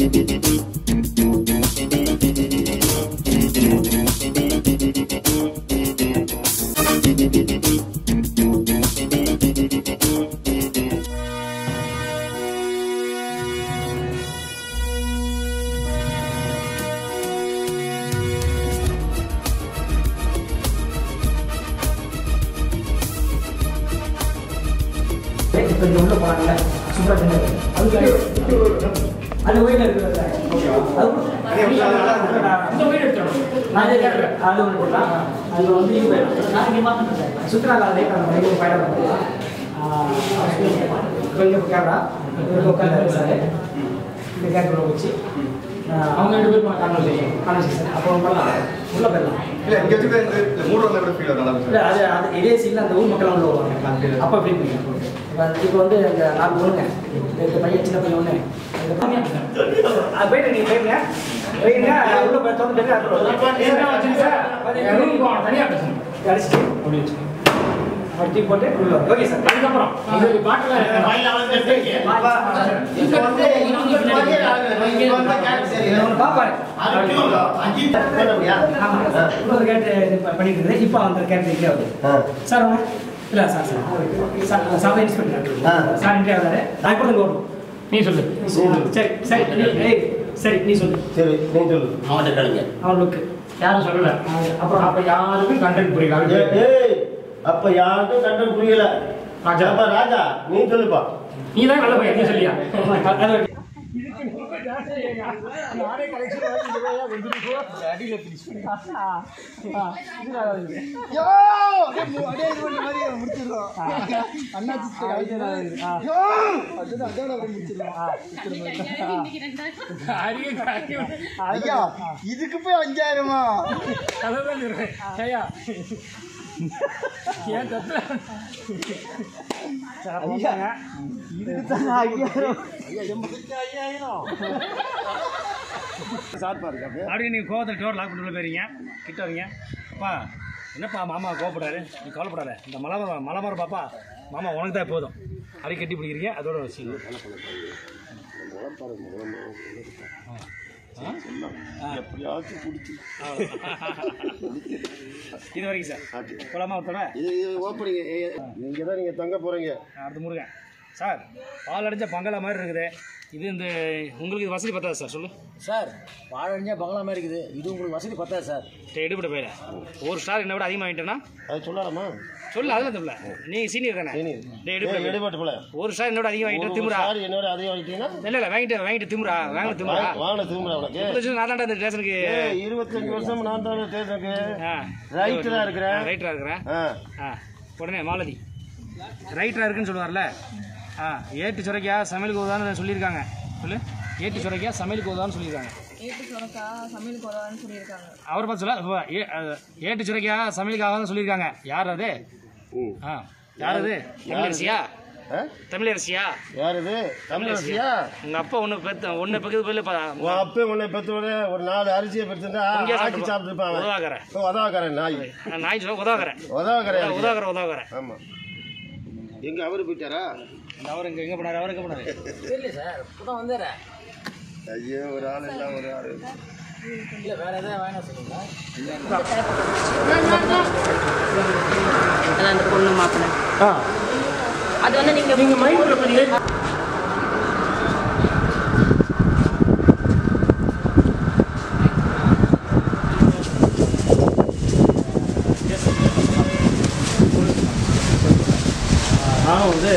இப்போ இங்கே உள்ள போனாங்கல்ல சூப்பராக செஞ்சது அதுக்கு அந்த ஒயிட் இருக்குது இந்த வீடு எடுத்துடணும் அது அது ஒன்று போடலாம் அது வந்து இது நான் இங்கே மாற்றிட்டேன் சுற்றுலா காலையில் அந்த மைக்கு பயணம் பண்ணலாம் கொஞ்சம் கேமரா இவருக்கு உட்காந்து சார் இந்த கேமரா வச்சு அவங்க ரெண்டு பேரும் காரணம் தெரியும் காலேஜ் சார் அப்போ பண்ணலாம் உள்ளே போயிடலாம் இல்ல இங்க வச்சுட்டு இந்த மூணு வரல கூட ஃபீல் நல்லா இல்லை அது அது இதே சீனில் அந்த ஊர் மக்கள் உள்ள வருவாங்க அப்போ எப்படி இப்போ இப்போ வந்து இந்த நாலு ஒன்றுங்க இந்த பையன் சின்ன பையன் ஒன்று இந்த பையன் அது போயிட்டு நீங்கள் போயிருங்க போயிருங்க உள்ள போய் திறந்துட்டு ரூம் போகணும் தனியாக பேசணும் அடிச்சுட்டு அப்படி வச்சுக்கோங்க அப்படி தூக்கி போட்டு உள்ள ஓகே சார் அதுக்கப்புறம் இது பாட்டில் பாப்பாரு இன்னொரு கேட்டு பண்ணிட்டு இருந்தேன் இப்போ அந்த கேட்டு இங்கே வருது சார் அவங்க இல்லை sir sir sir sir inspector sir இன்றைய வராரு நான் இப்போ ஓடும் நீ சொல்லு சரி சரி நீ ஏய் சரி நீ சொல்லு சரி நீ சொல்லு அவன்கிட்ட கேளுங்க அவன் லுக்கு யாரும் சொல்லல அப்புறம் அப்ப யாருக்கும் கண்டென்ட் புரியல ஏய், ஏய் அப்ப யாருக்கும் கண்டம் புரியல ராஜா. அப்ப ராஜா நீ சொல்லுப்பா நீ தான் நல்ல பையன் நீ சொல்லியா அது ஐயா இதுக்கு போய் அஞ்சாயிரமா அதான் சொல்றேன் ஐயா ஏன் தப்பு இதுக்கு தான் ஐயாயிரம் அப்படியே நீங்கள் கோவத்தில் டோர் லாக் பண்ணி உள்ள போயிருங்க கிட்ட வரீங்க அப்பா என்னப்பா மாமா கோவப்படாரு நீ கவலைப்படாத இந்த மலை மலை பாப்பா மாமா உனக்கு தான் போதும் அப்படி கட்டி பிடிக்கிறீங்க அதோட வச்சு எப்படியாச்சும் பிடிச்சி இது வரைக்கும் சார் போலாமா ஒருத்தர இது இது ஓப்பனிங் இங்கே தான் நீங்கள் தங்க போகிறீங்க அடுத்து முருகன் சார் பால் அடைஞ்ச பங்களா மாதிரி இருக்குது இது இந்த உங்களுக்கு இது வசதி பத்தாது சார் சொல்லு சார் வாழறிஞ்சா பங்களா மாதிரி இருக்குது இது உங்களுக்கு வசதி பத்தாது சார் டேய், எடுபட போயில ஒரு ஸ்டார் என்னை விட அதிகமாக வாங்கிட்டேன்னா அது சொல்லலாமா சொல்லு அதெல்லாம் தெரியல நீ சீனியர் தானே சரி டேய், எடுபட போயில. எடுபட்டு போல ஒரு ஸ்டார் என்னோட அதிகம் வாங்கிட்டு திமுறா சார் என்னோட அதிகம் வாங்கிட்டீங்கன்னா இல்ல இல்ல வாங்கிட்டு வாங்கிட்டு திமுறா வாங்க திமுறா வாங்கின திரும்ப உனக்கு முப்பது வருஷம் நான் தான்டா இந்த ஸ்டேஷனுக்கு ஏய், இருபத்தஞ்சு வருஷம் நான் தான் தேர்தலுக்கு ஆ ரைட்டு தான் இருக்கிறேன் ரைட்டரா இருக்கிறேன் ஆ ஆ உடனே மாலதி ரைட்டரா இருக்குன்னு சொல்லுவார்ல ஆ ஏட்டு சுரைக்கா சமையலுக்கு உதான்னு சொல்லியிருக்காங்க சொல்லு ஏட்டு சுரைக்கா சமையலுக்கு உதான்னு சொல்லியிருக்காங்க ஏட்டு சுரக்கா சமையல் குறவான்னு சொல்லியிருக்காங்க அவர் பார்த்து சொல்ல அப்ப ஏ- அஹ், ஏட்டு சுரைக்கா சமையலுக்காக சொல்லியிருக்காங்க யார் அது ம். ஆ யார் அது தமிழரசியா ஆ? தமிழரசியா யார் இது தமிழரசியா உங்க அப்பா ஒண்ணு பெத்த ஒண்ணு பக்கத்து போய் உன் அப்பே உன்னை பெற்றவனே ஒரு நாலு அரிசியை பெற்றுந்தா இங்கே ஆக்கி சாப்பிட்டுருப்பான் உதவாக்கறேன் உதவாக்கறேன் நாய் நாய் சொல்ல உதவாக்கறேன் உதவாக்கறேன் உதவாக்கற உதவாக்கறேன் ஆமா எங்க அவரு போயிட்டாரா அவர் எங்க எங்க போனாரு அவர் எங்க போனாரு தெரியல சார் இப்பதான் வந்துடுறேன் ஐயோ ஒரு ஆள் இல்ல ஒரு ஆள் இல்ல வேற எதாவது வேணாம் சொல்லுங்க அதான் அந்த பொண்ணு மாப்பிள்ளை அது வந்து நீங்க நீங்க மைண்ட் நான் வந்து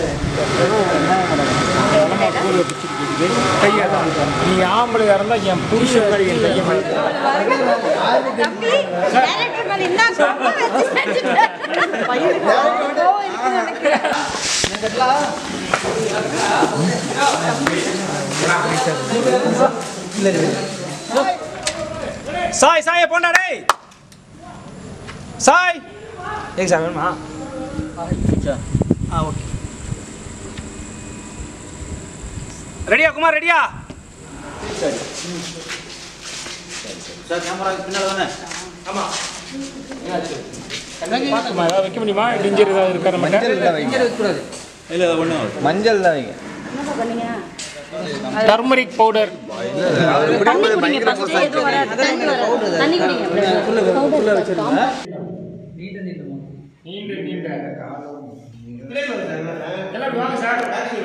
நீ ஆம்பளையா இருந்தா என் புருஷன் மாதிரி என் கையை மேல தம்பி டைரக்டர் மேல என்ன ரொம்ப வச்சு செஞ்சுட்டேன் கோவம் இருக்குது எனக்கு சாய் சாய் போண்டா டேய் சாய் எக்ஸாம் வேணுமா ஆ ஓகே ரெடியா குமார் ரெடியா ஏதாவது வைக்க முடியுமா டிஞ்சர் ஏதாவது இருக்கிற மாட்டேன் மஞ்சள் தான் வைங்க என்ன பண்ணீங்க டர்மரிக் பவுடர் தண்ணி குடிங்க ஃபர்ஸ்ட் எதுவும் வராது தண்ணி வராது தண்ணி குடிங்க நீண்ட நீண்ட எல்லாம் வாங்க சார்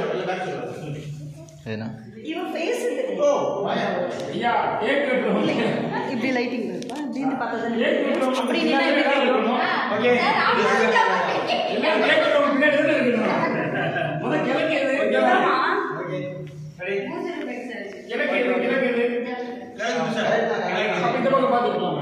ஐயா கேக் கட்டுறோம் இப்படி லைட்டிங் இருக்கா இப்படி பார்த்தா கேக் கட்டுறோம் அப்படி நின்னா எப்படி தெரியும்? ஓகே எல்லாம் கேக் கட்டுறோம் பின்னாடி இருந்து இருக்கணும் முத கிழக்கு எது கிழக்கு எது கிழக்கு எது அப்ப இந்த பக்கம் பார்த்துக்கலாம்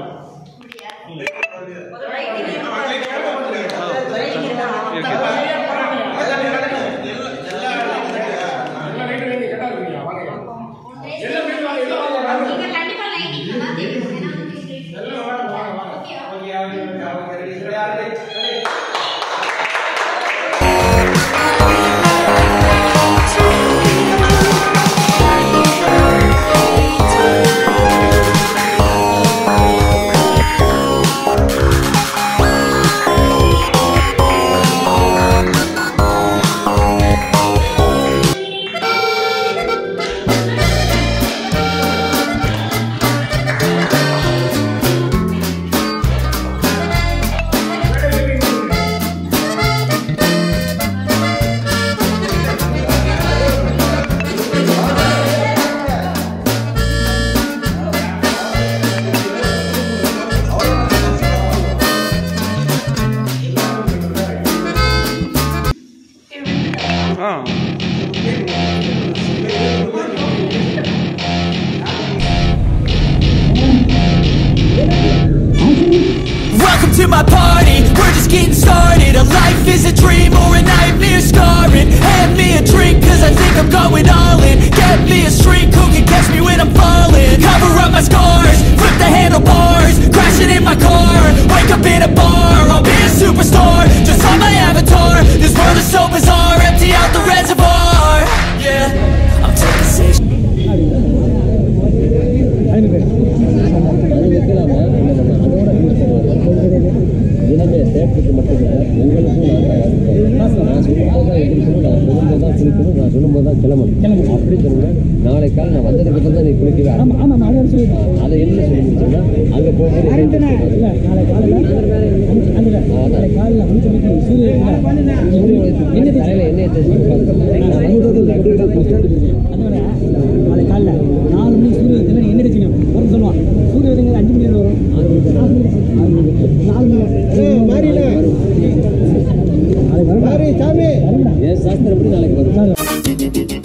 Welcome to my party, we're just getting started A life is a dream or a nightmare scarring Hand me a drink cause I think I'm going all in Get me a shrink who can catch me when I'm falling Cover up my scars, flip the handlebars Crashing in my car, wake up in a bar I'll be a superstar, just on my avatar This world is so bizarre, empty out the reservoir Yeah, I'm taking six தினமே தேட்டருக்கு மட்டும் இல்லை உங்களுக்கும் நான் தான் நான் சொல்லும்போது தான் எந்திரிக்கணும் நான் சொல்லும்போது தான் குளிக்கணும் நான் சொல்லும்போது தான் கிளம்பணும் அப்படி சொல்லுங்க நாளை காலை நான் வந்ததுக்கு அப்புறம் தான் நீ குளிக்கவே ஆரம்பிக்கணும். அதை என்ன சொல்லி முடிச்சோம்னா அங்கே போகும்போது நாளை காலையில் எண்ணெய் தேய்ச்சி நாளை காலைல நாலு மணி சூரிய உதயத்தில் நீ என்ன அடிச்சிங்க ஒரு சொல்லுவான் சூரிய உதயங்கள் அஞ்சு மணி வரை வரும் நாலு மணி நாளைக்கு வரும் என் சாஸ்திரப்படி நாளைக்கு வரும்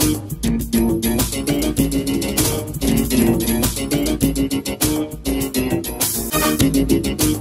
Thank